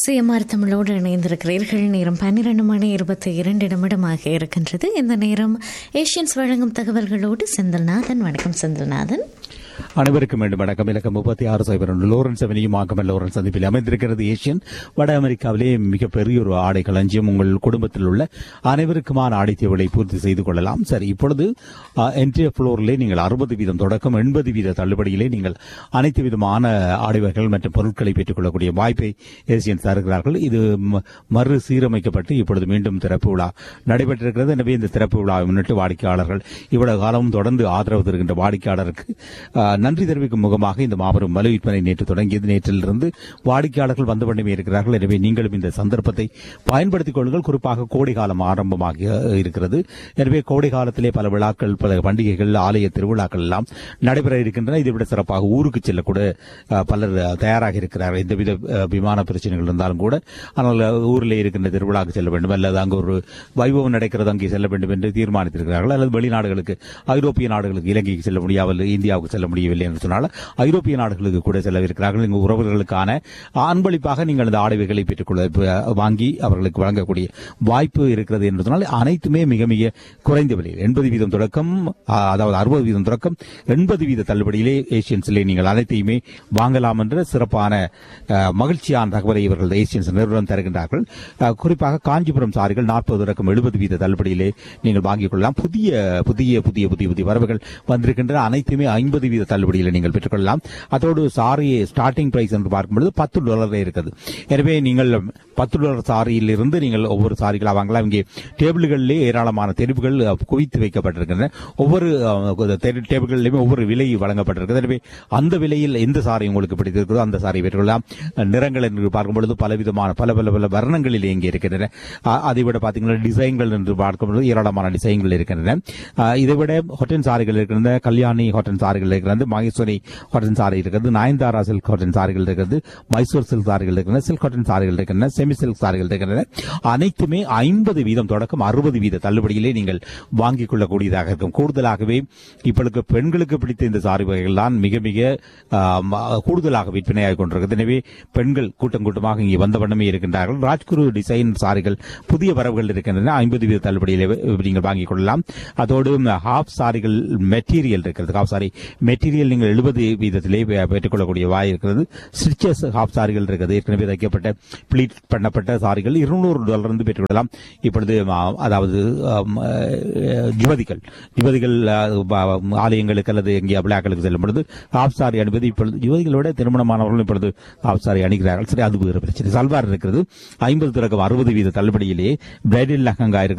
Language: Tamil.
சுயமார் தமிழோடு இணைந்திருக்கிறீர்கள் நேரம் பன்னிரண்டு மணி இருபத்தி இரண்டு நிமிடமாக இருக்கின்றது இந்த நேரம் ஏஷியன்ஸ் வழங்கும் தகவல்களோடு செந்தில்நாதன் வணக்கம் செந்தில்நாதன் அனைவருக்கும் மீண்டும் வணக்கம் இலக்கம் முப்பத்தி ஆறு சைபர் ஒன்று லோரன்ஸ் அவனியும் ஆகமல் லோரன்ஸ் சந்திப்பில் அமைந்திருக்கிறது ஏஷியன் வட அமெரிக்காவிலே மிக பெரிய ஒரு ஆடை களஞ்சியம் உங்கள் குடும்பத்தில் உள்ள அனைவருக்குமான ஆடை தேவைகளை பூர்த்தி செய்து கொள்ளலாம் சரி இப்பொழுது என்ட்ரிய ஃப்ளோரிலே நீங்கள் அறுபது வீதம் தொடக்கம் எண்பது வீத தள்ளுபடியிலே நீங்கள் அனைத்து விதமான ஆடைவர்கள் மற்றும் பொருட்களை பெற்றுக்கொள்ளக்கூடிய வாய்ப்பை ஏசியன் தருகிறார்கள் இது ம- மறு சீரமைக்கப்பட்டு இப்பொழுது மீண்டும் திறப்பு விழா நடைபெற்றிருக்கிறது எனவே இந்த திறப்பு விழாவை முன்னிட்டு வாடிக்கையாளர்கள் இவ்வளவு காலமும் தொடர்ந்து ஆதரவு தருகின்ற வாடிக்கையாளருக்கு ஆஹ், நன்றி தெரிவிக்கும் முகமாக இந்த மாபெரும் மலு விற்பனை நேற்று தொடங்கியது நேற்றிலிருந்து வாடிக்கையாளர்கள் வந்து கொண்டே இருக்கிறார்கள் எனவே நீங்களும் இந்த சந்தர்ப்பத்தை பயன்படுத்திக் கொள்ளுங்கள் குறிப்பாக கோடை காலம் ஆரம்பமாக இருக்கிறது எனவே கோடை காலத்திலே பல விழாக்கள் பல பண்டிகைகள் ஆலய திருவிழாக்கள் எல்லாம் நடைபெற இருக்கின்றன இதை விட சிறப்பாக ஊருக்கு செல்லக்கூட ஆஹ், பலர் தயாராக இருக்கிறார்கள் எந்தவித ஆஹ், விமான பிரச்சனைகள் இருந்தாலும் கூட ஆனால் ஊரில் இருக்கின்ற திருவிழாக்கு செல்ல வேண்டும் அல்லது அங்கு ஒரு வைபவம் நடக்கிறது அங்கே செல்ல வேண்டும் என்று தீர்மானித்திருக்கிறார்கள் அல்லது வெளிநாடுகளுக்கு ஐரோப்பிய நாடுகளுக்கு இலங்கைக்கு செல்ல முடியாமல் இந்தியாவுக்கு செல்ல முடியவில்லை என்று சொன்னால் ஐரோப்பிய நாடுகளுக்கு கூட செல்லவிருக்கிறார்கள் இங்கு உறவுகளுக்கான அன்பளிப்பாக நீங்கள் இந்த ஆடைகளை பெற்றுக்கொள்ள ப- வாங்கி அவர்களுக்கு வழங்கக்கூடிய வாய்ப்பு இருக்கிறது என்று சொன்னால் அனைத்துமே மிக மிக குறைந்த விலையில் எண்பது வீதம் தொடக்கம் ஆ, அதாவது அறுபது வீதம் தொடக்கம் எண்பது வீத தள்ளுபடியிலே ஏசியன்ஸிலே நீங்கள் அனைத்தையுமே வாங்கலாம் என்ற சிறப்பான ஆ, மகிழ்ச்சியான தகவலை இவர்கள் ஏசியன்ஸ் நிறுவனம் தருகின்றார்கள் ஆ, குறிப்பாக காஞ்சிபுரம் சாரிகள் நாற்பது தொடக்கம் எழுபது வீத தள்ளுபடியிலே நீங்கள் வாங்கிக் கொள்ளலாம் புதிய புதிய புதிய புதிய புதிய வரவுகள் வந்திருக்கின்றன அனைத்துமே ஐம்பது வீத தள்ளுபடியில் நீங்கள் பெற்றுக்கொள்ளலாம் அதோடு சாரி ஸ்டார்டிங் பிரைஸ் என்று பார்க்கும்பொழுது பத்து டாலரே இருக்குது எனவே நீங்கள் பத்து டாலர் சாரியில் இருந்து நீங்கள் ஒவ்வொரு சாரிகளா வாங்கலாம் இங்கே டேபிள்களிலே ஏராளமான தெரிவுகள் அஹ், குவித்து வைக்கப்பட்டிருக்கின்றன ஒவ்வொரு அஹ், தெரு- டேபிள்களிலுமே ஒவ்வொரு விலை வழங்கப்பட்டிருக்கிறது எனவே அந்த விலையில் எந்த சாரி உங்களுக்கு பிடித்திருக்கிறதோ அந்த சாரியை பெற்றுக்கொள்ளலாம் அஹ், நிறங்கள் என்று பார்க்கும்பொழுது பலவிதமான பல பல பல வர்ணங்களில் இங்கே இருக்கின்றன அஹ், அதை விட பார்த்தீங்கன்னா டிசைன்கள் என்று பார்க்கும்பொழுது ஏராளமான டிசைன்கள் இருக்கின்றன அஹ், இதை விட ஹொட்டன் சாரிகள் இருக்கின்றன கல்யாணி ஹொட்டன் சாரிகள் இருக்கிறது மகேஸ்வரி ஹொட்டன் சாரி இருக்கிறது நயன்தாரா சில்க் ஹொட்டன் சாரிகள் இருக்கிறது மைசூர் சில்க் சாரிகள் இருக்கின்றன சில்க் ஹொட்டன் சாரிகள் இருக்கின்றன செமி சில்க் சாரிகள் இருக்கின்றன அனைத்துமே ஐம்பது வீதம் தொடக்கம் அறுபது வீத தள்ளுபடியிலே நீங்கள் வாங்கிக் கொள்ளக்கூடியதாக இருக்கும் கூடுதலாகவே இப்பொழுது பெண்களுக்கு பிடித்த இந்த சாரி வகைகள் தான் மிக மிக ஆம், கூடுதலாக விற்பனையாகிக் கொண்டிருக்கிறது எனவே பெண்கள் கூட்டம் கூட்டமாக இங்கே வந்த வண்ணமே இருக்கின்றார்கள் ராஜ்குரு டிசைன் சாரிகள் புதிய வரவுகள் இருக்கின்றன ஐம்பது வீத தள்ளுபடியிலே நீங்கள் வாங்கிக் கொள்ளலாம் அதோடு ஹாஃப் சாரிகள் மெட்டீரியல் இருக்கிறது ஹாஃப் சாரி மெட்டீரியல் நீங்கள் எழுபது வீதத்திலே பெ- பெற்றுக்கொள்ளக்கூடிய வாய் இருக்கிறது ஸ்டிச்சஸ் ஹாஃப் சாரிகள் இருக்கிறது ஏற்கனவே தைக்கப்பட்ட ப்ளீட் பண்ணப்பட்ட சாரிகள் இருநூறு டாலர் இருந்து பெற்றுக்கொள்ளலாம் இப்பொழுது ஆ, அதாவது ஆம், அஹ், யுவதிகள் யுவதிகள் ஆ, ப- ஆலயங்களுக்கு அல்லது எங்கே விழாக்களுக்கு செல்லும் பொழுது ஹாஃப் சாரி அணிவது இப்பொழுது யுவதிகளோட திருமணமானவர்கள் இப்பொழுது ஹாஃப் சாரி அணிகிறார்கள் சரி அது வேறு பிரச்சனை சல்வார் இருக்கிறது ஐம்பது தொடக்கம் அறுபது வீத தள்ளுபடியிலே பிரைடல் லெஹங்கா இருக்கிறது